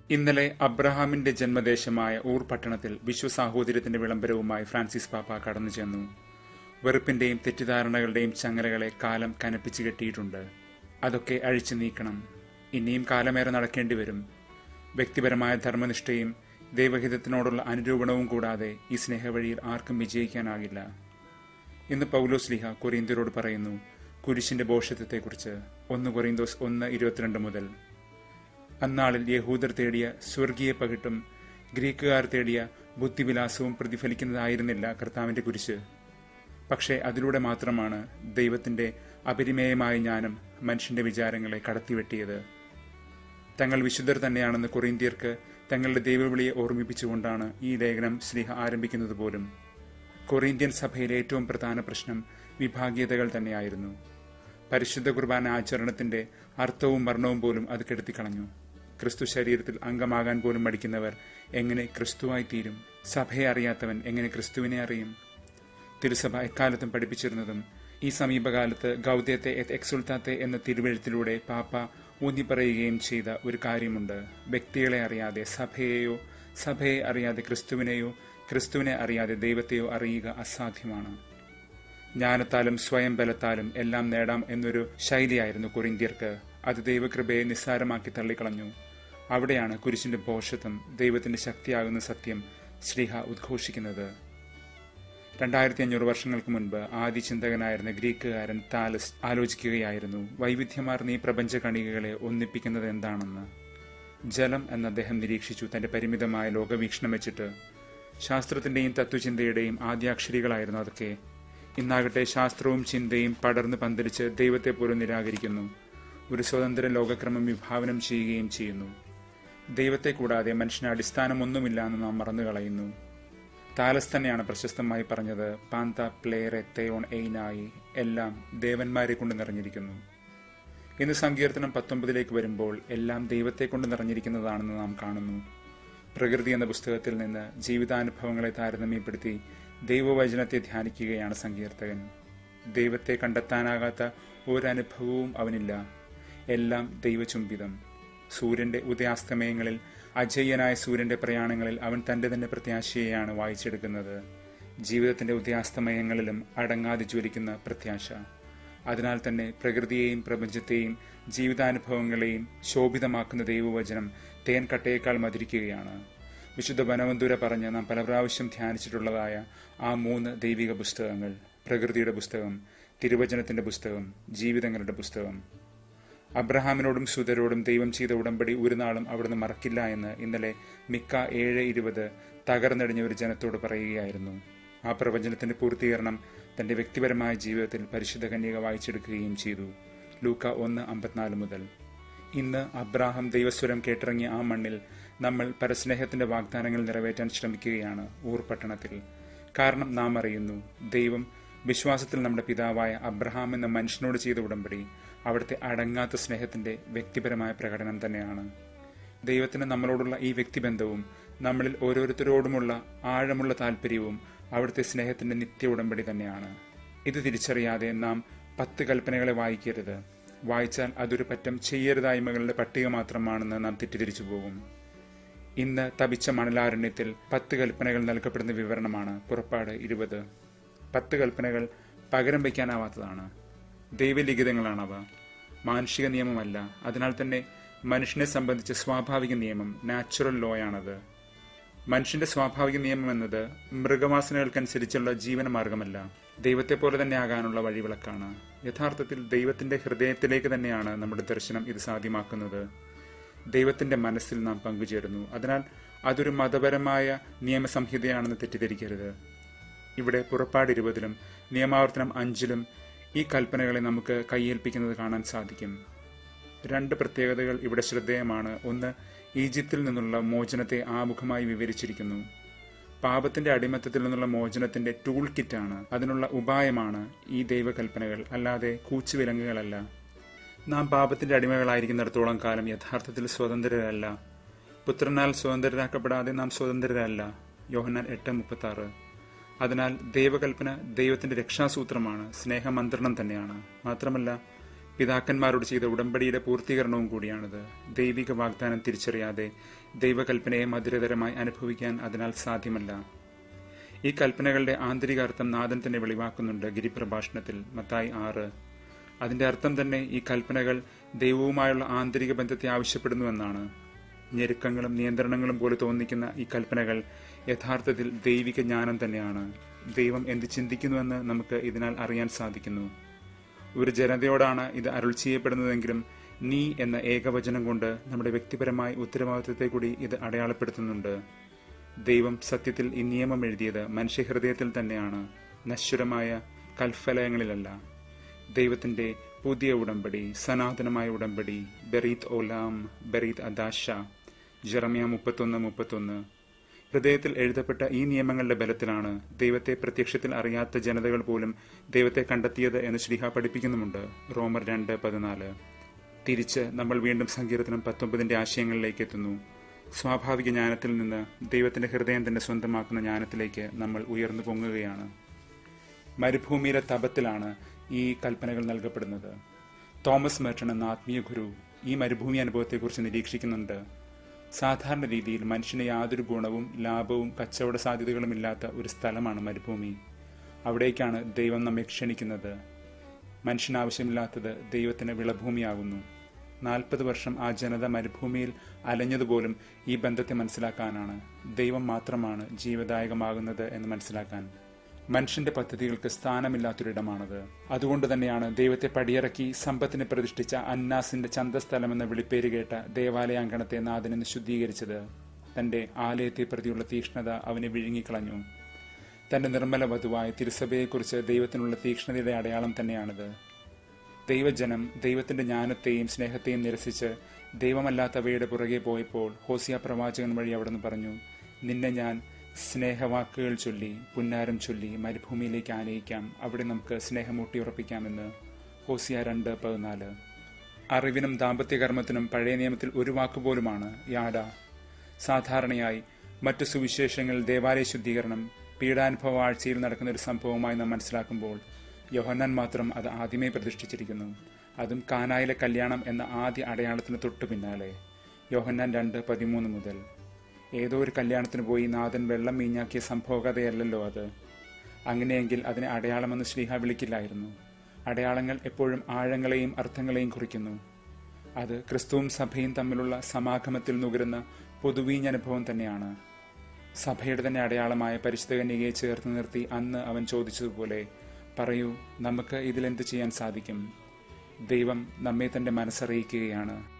ഇന്നലെ അബ്രഹാമിന്റെ ജന്മദേശമായ ഊർ പട്ടണത്തിൽ വിശ്വസാഹോദര്യത്തിന്റെ വിളംബരവുമായി ഫ്രാൻസിസ് പാപ്പ കടന്നു ചെന്നു വെറുപ്പിന്റെയും തെറ്റിദ്ധാരണകളുടെയും ചങ്ങലകളെ കാലം കനപ്പിച്ചു കെട്ടിയിട്ടുണ്ട് അതൊക്കെ അഴിച്ചു നീക്കണം ഇനിയും കാലമേറെ നടക്കേണ്ടി വരും വ്യക്തിപരമായ ധർമ്മനിഷ്ഠയും ദൈവഹിതത്തിനോടുള്ള അനുരൂപണവും കൂടാതെ ഈ സ്നേഹവഴിയിൽ ആർക്കും വിജയിക്കാനാകില്ല ഇന്ന് പൗലോസ് ലിഹ കൊറിയന്ത്യരോട് പറയുന്നു കുരിശിന്റെ ഭോഷത്വത്തെക്കുറിച്ച് ഒന്ന് കൊറിയന്തോസ് ഒന്ന് ഇരുപത്തിരണ്ട് മുതൽ അന്നാളിൽ യഹൂദർ തേടിയ സ്വർഗീയ പകിട്ടും ഗ്രീക്കുകാർ തേടിയ ബുദ്ധിവിലാസവും പ്രതിഫലിക്കുന്നതായിരുന്നില്ല കർത്താവിന്റെ കുരിശ് പക്ഷേ അതിലൂടെ മാത്രമാണ് ദൈവത്തിന്റെ അപരിമേയമായ ജ്ഞാനം മനുഷ്യന്റെ വിചാരങ്ങളെ കടത്തിവെട്ടിയത് തങ്ങൾ വിശുദ്ധർ തന്നെയാണെന്ന് കൊറിന്ത്യർക്ക് തങ്ങളുടെ ദൈവവിളിയെ ഓർമ്മിപ്പിച്ചുകൊണ്ടാണ് ഈ ലേഖനം സ്നേഹ ആരംഭിക്കുന്നത് പോലും കൊറിന്ത്യൻ സഭയിലെ ഏറ്റവും പ്രധാന പ്രശ്നം വിഭാഗീയതകൾ തന്നെയായിരുന്നു പരിശുദ്ധ കുർബാന ആചരണത്തിന്റെ അർത്ഥവും വർണ്ണവും പോലും അത് കെടുത്തിക്കളഞ്ഞു ക്രിസ്തു ശരീരത്തിൽ അംഗമാകാൻ പോലും മടിക്കുന്നവർ എങ്ങനെ ക്രിസ്തുവായി തീരും സഭയെ അറിയാത്തവൻ എങ്ങനെ ക്രിസ്തുവിനെ അറിയും തിരുസഭ എക്കാലത്തും പഠിപ്പിച്ചിരുന്നതും ഈ സമീപകാലത്ത് ഗൗദ്യത്തെ എക്സുൽത്താത്തെ എന്ന തിരുവഴുത്തിലൂടെ പാപ്പ ഊന്നിപ്പറയുകയും ചെയ്ത ഒരു കാര്യമുണ്ട് വ്യക്തികളെ അറിയാതെ സഭയെയോ സഭയെ അറിയാതെ ക്രിസ്തുവിനെയോ ക്രിസ്തുവിനെ അറിയാതെ ദൈവത്തെയോ അറിയുക അസാധ്യമാണ് ജ്ഞാനത്താലും സ്വയം ബലത്താലും എല്ലാം നേടാം എന്നൊരു ശൈലിയായിരുന്നു കൊറിന്ത്യർക്ക് അത് ദൈവകൃപയെ നിസ്സാരമാക്കി തള്ളിക്കളഞ്ഞു അവിടെയാണ് കുരിശിന്റെ ഭോഷത്വം ദൈവത്തിന്റെ ശക്തിയാകുന്ന സത്യം ശ്രീഹ ഉദ്ഘോഷിക്കുന്നത് രണ്ടായിരത്തി അഞ്ഞൂറ് വർഷങ്ങൾക്ക് മുൻപ് ആദ്യ ചിന്തകനായിരുന്ന ഗ്രീക്കുകാരൻ താലസ് ആലോചിക്കുകയായിരുന്നു വൈവിധ്യമാർന്ന ഈ പ്രപഞ്ച കണികകളെ ഒന്നിപ്പിക്കുന്നത് എന്താണെന്ന് ജലം എന്ന് അദ്ദേഹം നിരീക്ഷിച്ചു തന്റെ പരിമിതമായ ലോകവീക്ഷണം വെച്ചിട്ട് ശാസ്ത്രത്തിന്റെയും തത്വചിന്തയുടെയും ആദ്യാക്ഷരികളായിരുന്നു അതൊക്കെ ഇന്നാകട്ടെ ശാസ്ത്രവും ചിന്തയും പടർന്നു പന്തലിച്ച് ദൈവത്തെ പോലും നിരാകരിക്കുന്നു ഒരു സ്വതന്ത്ര ലോകക്രമം വിഭാവനം ചെയ്യുകയും ചെയ്യുന്നു ദൈവത്തെ കൂടാതെ മനുഷ്യന് അടിസ്ഥാനമൊന്നുമില്ല എന്ന് നാം മറന്നു കളയുന്നു താലസ് തന്നെയാണ് പ്രശസ്തമായി പറഞ്ഞത് പാന്ത പ്ലേറെ തേയോൺ എയ്നായി എല്ലാം ദേവന്മാരെ കൊണ്ട് നിറഞ്ഞിരിക്കുന്നു ഇന്ന് സങ്കീർത്തനം പത്തൊമ്പതിലേക്ക് വരുമ്പോൾ എല്ലാം ദൈവത്തെ കൊണ്ട് നിറഞ്ഞിരിക്കുന്നതാണെന്ന് നാം കാണുന്നു പ്രകൃതി എന്ന പുസ്തകത്തിൽ നിന്ന് ജീവിതാനുഭവങ്ങളെ താരതമ്യപ്പെടുത്തി ദൈവവചനത്തെ ധ്യാനിക്കുകയാണ് സങ്കീർത്തകൻ ദൈവത്തെ കണ്ടെത്താനാകാത്ത ഒരനുഭവവും അവനില്ല എല്ലാം ദൈവചുംബിതം സൂര്യന്റെ ഉദയാസ്തമയങ്ങളിൽ അജയ്യനായ സൂര്യന്റെ പ്രയാണങ്ങളിൽ അവൻ തന്റെ തന്നെ പ്രത്യാശയെയാണ് വായിച്ചെടുക്കുന്നത് ജീവിതത്തിന്റെ ഉദയാസ്തമയങ്ങളിലും അടങ്ങാതെ ജ്വലിക്കുന്ന പ്രത്യാശ അതിനാൽ തന്നെ പ്രകൃതിയെയും പ്രപഞ്ചത്തെയും ജീവിതാനുഭവങ്ങളെയും ശോഭിതമാക്കുന്ന ദൈവവചനം തേൻ കട്ടയേക്കാൾ മധുരിക്കുകയാണ് വിശുദ്ധ വനവന്തുര പറഞ്ഞ് നാം പല പ്രാവശ്യം ധ്യാനിച്ചിട്ടുള്ളതായ ആ മൂന്ന് ദൈവിക പുസ്തകങ്ങൾ പ്രകൃതിയുടെ പുസ്തകം തിരുവചനത്തിന്റെ പുസ്തകം ജീവിതങ്ങളുടെ പുസ്തകം അബ്രഹാമിനോടും സുതരോടും ദൈവം ചെയ്ത ഉടമ്പടി ഒരു നാളും അവിടുന്ന് മറക്കില്ല എന്ന് ഇന്നലെ മിക്ക ഏഴ് ഇരുപത് തകർന്നടിഞ്ഞ ഒരു ജനത്തോട് പറയുകയായിരുന്നു ആ പ്രവചനത്തിന്റെ പൂർത്തീകരണം തന്റെ വ്യക്തിപരമായ ജീവിതത്തിൽ പരിശുദ്ധ കന്യക വായിച്ചെടുക്കുകയും ചെയ്തു ലൂക്ക ഒന്ന് അമ്പത്തിനാല് മുതൽ ഇന്ന് അബ്രാഹം ദൈവസ്വരം കേട്ടിറങ്ങിയ ആ മണ്ണിൽ നമ്മൾ പരസ്നേഹത്തിന്റെ വാഗ്ദാനങ്ങൾ നിറവേറ്റാൻ ശ്രമിക്കുകയാണ് ഊർ പട്ടണത്തിൽ കാരണം നാം അറിയുന്നു ദൈവം വിശ്വാസത്തിൽ നമ്മുടെ പിതാവായ അബ്രഹാം എന്ന മനുഷ്യനോട് ചെയ്ത ഉടമ്പടി അവിടുത്തെ അടങ്ങാത്ത സ്നേഹത്തിന്റെ വ്യക്തിപരമായ പ്രകടനം തന്നെയാണ് ദൈവത്തിന് നമ്മളോടുള്ള ഈ വ്യക്തിബന്ധവും നമ്മളിൽ ഓരോരുത്തരോടുമുള്ള ആഴമുള്ള താല്പര്യവും അവിടുത്തെ സ്നേഹത്തിന്റെ നിത്യ ഉടമ്പടി തന്നെയാണ് ഇത് തിരിച്ചറിയാതെ നാം പത്ത് കൽപ്പനകളെ വായിക്കരുത് വായിച്ചാൽ അതൊരു പറ്റം ചെയ്യരുതായ്മകളുടെ പട്ടിക മാത്രമാണെന്ന് നാം തെറ്റിദ്ധരിച്ചു പോകും ഇന്ന് തപിച്ച മണലാരണ്യത്തിൽ പത്ത് കൽപ്പനകൾ നൽകപ്പെടുന്ന വിവരണമാണ് പുറപ്പാട് ഇരുപത് പത്ത് കൽപ്പനകൾ പകരം വയ്ക്കാനാവാത്തതാണ് ദൈവലിഖിതങ്ങളാണവ മാനുഷിക നിയമമല്ല അതിനാൽ തന്നെ മനുഷ്യനെ സംബന്ധിച്ച സ്വാഭാവിക നിയമം നാച്ചുറൽ ലോയാണത് മനുഷ്യന്റെ സ്വാഭാവിക നിയമം എന്നത് മൃഗവാസനകൾക്കനുസരിച്ചുള്ള ജീവന മാർഗമല്ല ദൈവത്തെ പോലെ തന്നെ ആകാനുള്ള വഴിവിളക്കാണ് യഥാർത്ഥത്തിൽ ദൈവത്തിന്റെ ഹൃദയത്തിലേക്ക് തന്നെയാണ് നമ്മുടെ ദർശനം ഇത് സാധ്യമാക്കുന്നത് ദൈവത്തിന്റെ മനസ്സിൽ നാം പങ്കുചേരുന്നു അതിനാൽ അതൊരു മതപരമായ നിയമസംഹിതയാണെന്ന് തെറ്റിദ്ധരിക്കരുത് ഇവിടെ പുറപ്പാട് ഇരുപതിലും നിയമാവർത്തനം അഞ്ചിലും ഈ കൽപ്പനകളെ നമുക്ക് കൈയേൽപ്പിക്കുന്നത് കാണാൻ സാധിക്കും രണ്ട് പ്രത്യേകതകൾ ഇവിടെ ശ്രദ്ധേയമാണ് ഒന്ന് ഈജിപ്തിൽ നിന്നുള്ള മോചനത്തെ ആമുഖമായി വിവരിച്ചിരിക്കുന്നു പാപത്തിന്റെ അടിമത്തത്തിൽ നിന്നുള്ള മോചനത്തിന്റെ ടൂൾ കിറ്റാണ് അതിനുള്ള ഉപായമാണ് ഈ ദൈവകൽപ്പനകൾ അല്ലാതെ കൂച്ചുവിലങ്ങുകളല്ല നാം പാപത്തിന്റെ അടിമകളായിരിക്കുന്നിടത്തോളം കാലം യഥാർത്ഥത്തിൽ സ്വതന്ത്രരല്ല പുത്രനാൽ സ്വതന്ത്രരാക്കപ്പെടാതെ നാം സ്വതന്ത്രരല്ല യോഹന്നാൻ എട്ട് മുപ്പത്തി ആറ് അതിനാൽ ദൈവകൽപ്പന ദൈവത്തിന്റെ രക്ഷാസൂത്രമാണ് സ്നേഹമന്ത്രണം തന്നെയാണ് മാത്രമല്ല പിതാക്കന്മാരോട് ചെയ്ത ഉടമ്പടിയുടെ പൂർത്തീകരണവും കൂടിയാണിത് ദൈവിക വാഗ്ദാനം തിരിച്ചറിയാതെ ദൈവകൽപ്പനയെ മധുരതരമായി അനുഭവിക്കാൻ അതിനാൽ സാധ്യമല്ല ഈ കൽപ്പനകളുടെ ആന്തരിക അർത്ഥം നാഥൻ തന്നെ വെളിവാക്കുന്നുണ്ട് ഗിരിപ്രഭാഷണത്തിൽ മത്തായി ആറ് അതിന്റെ അർത്ഥം തന്നെ ഈ കൽപ്പനകൾ ദൈവവുമായുള്ള ആന്തരിക ബന്ധത്തെ ആവശ്യപ്പെടുന്നുവെന്നാണ് ഞെരുക്കങ്ങളും നിയന്ത്രണങ്ങളും പോലെ തോന്നിക്കുന്ന ഈ കൽപ്പനകൾ യഥാർത്ഥത്തിൽ ദൈവിക ജ്ഞാനം തന്നെയാണ് ദൈവം എന്ത് ചിന്തിക്കുന്നുവെന്ന് നമുക്ക് ഇതിനാൽ അറിയാൻ സാധിക്കുന്നു ഒരു ജനതയോടാണ് ഇത് അരുൾ ചെയ്യപ്പെടുന്നതെങ്കിലും നീ എന്ന ഏകവചനം കൊണ്ട് നമ്മുടെ വ്യക്തിപരമായ ഉത്തരവാദിത്വത്തെ കൂടി ഇത് അടയാളപ്പെടുത്തുന്നുണ്ട് ദൈവം സത്യത്തിൽ ഈ നിയമം എഴുതിയത് മനുഷ്യഹൃദയത്തിൽ തന്നെയാണ് നശ്വരമായ കൽഫലയങ്ങളിലല്ല ദൈവത്തിന്റെ പുതിയ ഉടമ്പടി സനാതനമായ ഉടമ്പടി ബെറീത് ഓലാം ബെറീത് അദാഷ ജെറമിയ മുപ്പത്തൊന്ന് മുപ്പത്തൊന്ന് ഹൃദയത്തിൽ എഴുതപ്പെട്ട ഈ നിയമങ്ങളുടെ ബലത്തിലാണ് ദൈവത്തെ പ്രത്യക്ഷത്തിൽ അറിയാത്ത ജനതകൾ പോലും ദൈവത്തെ കണ്ടെത്തിയത് എന്ന് ശ്രീഹ പഠിപ്പിക്കുന്നുമുണ്ട് റോമർ രണ്ട് പതിനാല് തിരിച്ച് നമ്മൾ വീണ്ടും സങ്കീർത്തനം പത്തൊമ്പതിന്റെ ആശയങ്ങളിലേക്ക് എത്തുന്നു സ്വാഭാവിക ജ്ഞാനത്തിൽ നിന്ന് ദൈവത്തിന്റെ ഹൃദയം തന്നെ സ്വന്തമാക്കുന്ന ജ്ഞാനത്തിലേക്ക് നമ്മൾ ഉയർന്നു പൊങ്ങുകയാണ് മരുഭൂമിയിലെ തപത്തിലാണ് ഈ കൽപ്പനകൾ നൽകപ്പെടുന്നത് തോമസ് മെർട്ടൺ എന്ന ആത്മീയ ഗുരു ഈ മരുഭൂമി അനുഭവത്തെക്കുറിച്ച് നിരീക്ഷിക്കുന്നുണ്ട് സാധാരണ രീതിയിൽ മനുഷ്യന് യാതൊരു ഗുണവും ലാഭവും കച്ചവട സാധ്യതകളും ഇല്ലാത്ത ഒരു സ്ഥലമാണ് മരുഭൂമി അവിടേക്കാണ് ദൈവം നമ്മെ ക്ഷണിക്കുന്നത് മനുഷ്യനാവശ്യമില്ലാത്തത് ദൈവത്തിന് വിളഭൂമിയാകുന്നു നാൽപ്പത് വർഷം ആ ജനത മരുഭൂമിയിൽ അലഞ്ഞതുപോലും ഈ ബന്ധത്തെ മനസ്സിലാക്കാനാണ് ദൈവം മാത്രമാണ് ജീവദായകമാകുന്നത് എന്ന് മനസ്സിലാക്കാൻ മനുഷ്യന്റെ പദ്ധതികൾക്ക് സ്ഥാനമില്ലാത്തൊരിടമാണത് അതുകൊണ്ട് തന്നെയാണ് ദൈവത്തെ പടിയിറക്കി സമ്പത്തിനെ പ്രതിഷ്ഠിച്ച അന്നാസിന്റെ ചന്തസ്ഥലം എന്ന വിളിപ്പേര് കേട്ട ദേവാലയാങ്കണത്തെ നാഥനെന്ന് ശുദ്ധീകരിച്ചത് തന്റെ ആലയത്തെ പ്രതിയുള്ള തീക്ഷ്ണത അവനെ വിഴുങ്ങിക്കളഞ്ഞു തന്റെ നിർമ്മല വധുവായ തിരുസഭയെക്കുറിച്ച് ദൈവത്തിനുള്ള തീക്ഷ്ണതയുടെ അടയാളം തന്നെയാണിത് ദൈവജനം ദൈവത്തിന്റെ ജ്ഞാനത്തെയും സ്നേഹത്തെയും നിരസിച്ച് ദൈവമല്ലാത്തവയുടെ പുറകെ പോയപ്പോൾ ഹോസിയ പ്രവാചകൻ വഴി അവിടുന്ന് പറഞ്ഞു നിന്നെ ഞാൻ സ്നേഹവാക്കുകൾ ചൊല്ലി പുന്നാരം ചൊല്ലി മരുഭൂമിയിലേക്ക് ആനയിക്കാം അവിടെ നമുക്ക് സ്നേഹം ഊട്ടിയുറപ്പിക്കാമെന്ന് ഹോസിയ രണ്ട് പതിനാല് അറിവിനും ദാമ്പത്യകർമ്മത്തിനും പഴയ നിയമത്തിൽ ഒരു വാക്കുപോലുമാണ് യാഡ സാധാരണയായി മറ്റു സുവിശേഷങ്ങൾ ദേവാലയ ശുദ്ധീകരണം പീഡാനുഭവ ആഴ്ചയിൽ നടക്കുന്ന ഒരു സംഭവമായി നാം മനസ്സിലാക്കുമ്പോൾ യോഹന്നാൻ മാത്രം അത് ആദ്യമേ പ്രതിഷ്ഠിച്ചിരിക്കുന്നു അതും കാനായിലെ കല്യാണം എന്ന ആദ്യ അടയാളത്തിന് തൊട്ടു പിന്നാലെ യോഹന്നാൻ രണ്ട് പതിമൂന്ന് മുതൽ ഏതോ ഒരു കല്യാണത്തിന് പോയി നാഥൻ വെള്ളം മീഞ്ഞാക്കിയ സംഭവകഥയല്ലല്ലോ അത് അങ്ങനെയെങ്കിൽ അതിനെ അടയാളമെന്ന് ശ്രീഹ വിളിക്കില്ലായിരുന്നു അടയാളങ്ങൾ എപ്പോഴും ആഴങ്ങളെയും അർത്ഥങ്ങളെയും കുറിക്കുന്നു അത് ക്രിസ്തുവും സഭയും തമ്മിലുള്ള സമാഗമത്തിൽ നുകരുന്ന പൊതുവീഞ്ഞനുഭവം തന്നെയാണ് സഭയുടെ തന്നെ അടയാളമായ പരിശുദ്ധ കന്യകയെ ചേർത്ത് നിർത്തി അന്ന് അവൻ ചോദിച്ചതുപോലെ പറയൂ നമുക്ക് ഇതിലെന്ത് ചെയ്യാൻ സാധിക്കും ദൈവം നമ്മെ തന്റെ മനസ്സറിയിക്കുകയാണ്